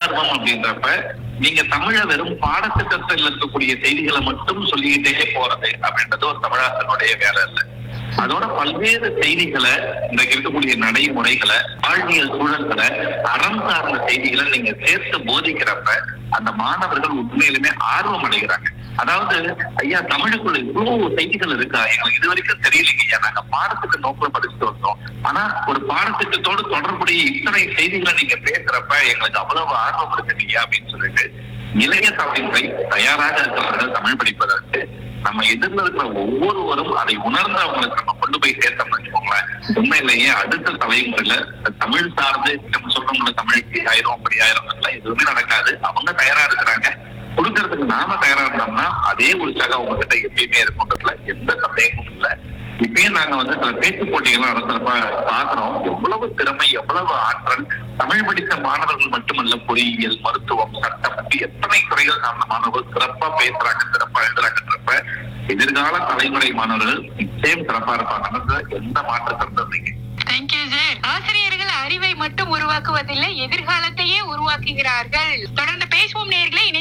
ஆர்வம் அப்படின்றப்ப நீங்க தமிழ வெறும் பாடத்திட்டத்தில் இருக்கக்கூடிய செய்திகளை மட்டும் சொல்லிக்கிட்டே போறது அப்படின்றது ஒரு தமிழாசனுடைய வேலை இல்லை அதோட பல்வேறு செய்திகளை இன்றைக்கு இருக்கக்கூடிய நடைமுறைகளை வாழ்வியல் சூழல்களை அறம் சார்ந்த செய்திகளை நீங்க சேர்த்து போதிக்கிறப்ப அந்த மாணவர்கள் உண்மையிலுமே ஆர்வம் அடைகிறாங்க அதாவது ஐயா தமிழுக்குள்ள இவ்வளவு செய்திகள் இருக்கா எங்களுக்கு இது வரைக்கும் தெரியலைங்க ஐயா நாங்க பாடத்துக்கு நோக்கில் படிச்சுட்டு வந்தோம் ஆனா ஒரு பாடத்திட்டத்தோடு தொடர்புடைய இத்தனை செய்திகளை நீங்க பேசுறப்ப எங்களுக்கு அவ்வளவு ஆர்வம் இருக்குங்க அப்படின்னு சொல்லிட்டு இளைய தலைமுறை தயாராக இருக்கிறவர்கள் தமிழ் படிப்பதற்கு நம்ம எதிர்ல இருக்கிற ஒவ்வொருவரும் அதை உணர்ந்து அவங்களுக்கு நம்ம கொண்டு போய் சேர்த்தோம்னு வச்சுக்கோங்களேன் உண்மையிலேயே அடுத்த தலைமுறையில தமிழ் சார்ந்து நம்ம சொல்றோம்ல தமிழுக்கு ஆயிரம் அப்படி ஆயிரம் எல்லாம் எதுவுமே நடக்காது அவங்க தயாரா இருக்கிறாங்க கொடுக்கறதுக்கு நாம தயாரா இருந்தோம்னா அதே உற்சாகம் அவங்க கிட்ட எப்பயுமே இருக்குன்றதுல எந்த சந்தேகமும் இல்லை இப்பயும் நாங்க வந்து சில பேச்சு போட்டிகள்லாம் நடத்துறப்ப பாக்குறோம் எவ்வளவு திறமை எவ்வளவு ஆற்றல் தமிழ் படித்த மாணவர்கள் மட்டுமல்ல பொறியியல் மருத்துவம் சட்டம் இப்படி எத்தனை துறைகள் சார்ந்த மாணவர்கள் சிறப்பா பேசுறாங்க சிறப்பா எழுதுறாங்கன்றப்ப எதிர்கால தலைமுறை மாணவர்கள் நிச்சயம் சிறப்பா இருப்பாங்கன்றது எந்த மாற்று கருத்து தேங்க்யூ சார் ஆசிரியர்கள் அறிவை மட்டும் உருவாக்குவதில்லை எதிர்காலத்தையே உருவாக்குகிறார்கள் தொடர்ந்து பேசுவோம் நேர்களை